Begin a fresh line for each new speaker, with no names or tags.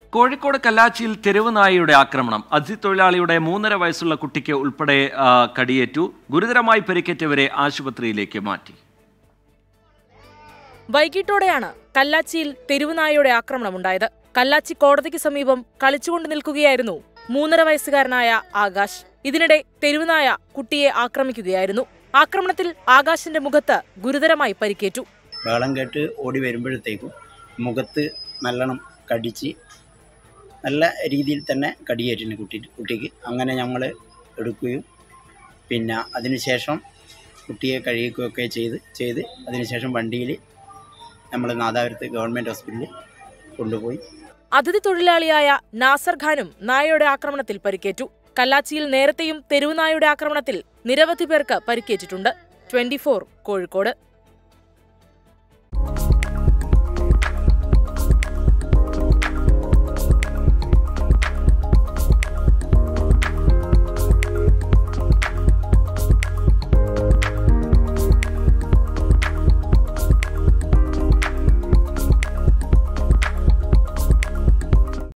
കോഴിക്കോട് കല്ലാച്ചിയിൽ തെരുവ് നായയുടെ ആക്രമണം അതിഥിത്തൊഴിലാളിയുടെ മൂന്നര വയസ്സുള്ള കുട്ടിക്ക് ഉൾപ്പെടെ ആ, കടിയേറ്റു ഗുരുതരമായി പരിക്കേറ്റവരെ ആശുപത്രിയിലേക്ക് മാറ്റി
വൈകിട്ടോടെയാണ് കല്ലാച്ചിയിൽ തെരുവുനായയുടെ ആക്രമണമുണ്ടായത് കല്ലാച്ചി കോടതിക്ക് സമീപം കളിച്ചുകൊണ്ട് നിൽക്കുകയായിരുന്നു മൂന്നര വയസ്സുകാരനായ ആകാശ് ഇതിനിടെ തെരുവുനായ കുട്ടിയെ ആക്രമിക്കുകയായിരുന്നു ആക്രമണത്തിൽ ആകാശിന്റെ മുഖത്ത് ഗുരുതരമായി പരിക്കേറ്റു
ബഹളം കേട്ട് ഓടി വരുമ്പോഴത്തേക്കും മുഖത്ത് നല്ലോണം കടിച്ച് നല്ല രീതിയിൽ തന്നെ കടിയേറ്റിന് കുട്ടി കുട്ടിക്ക് അങ്ങനെ ഞങ്ങൾ എടുക്കുകയും പിന്നെ അതിനുശേഷം കുട്ടിയെ കഴിയിക്കുകയൊക്കെ ചെയ്ത് ചെയ്ത് അതിനുശേഷം വണ്ടിയിൽ നമ്മൾ നാദാപുരത്ത് ഗവൺമെൻറ് ഹോസ്പിറ്റലിൽ കൊണ്ടുപോയി
അതിഥി തൊഴിലാളിയായ നാസർ ഖാനും നായയുടെ ആക്രമണത്തിൽ പരിക്കേറ്റു കല്ലാച്ചിയിൽ നേരത്തെയും തെരുവുനായയുടെ ആക്രമണത്തിൽ നിരവധി പേർക്ക് പരിക്കേറ്റിട്ടുണ്ട് ട്വന്റി കോഴിക്കോട്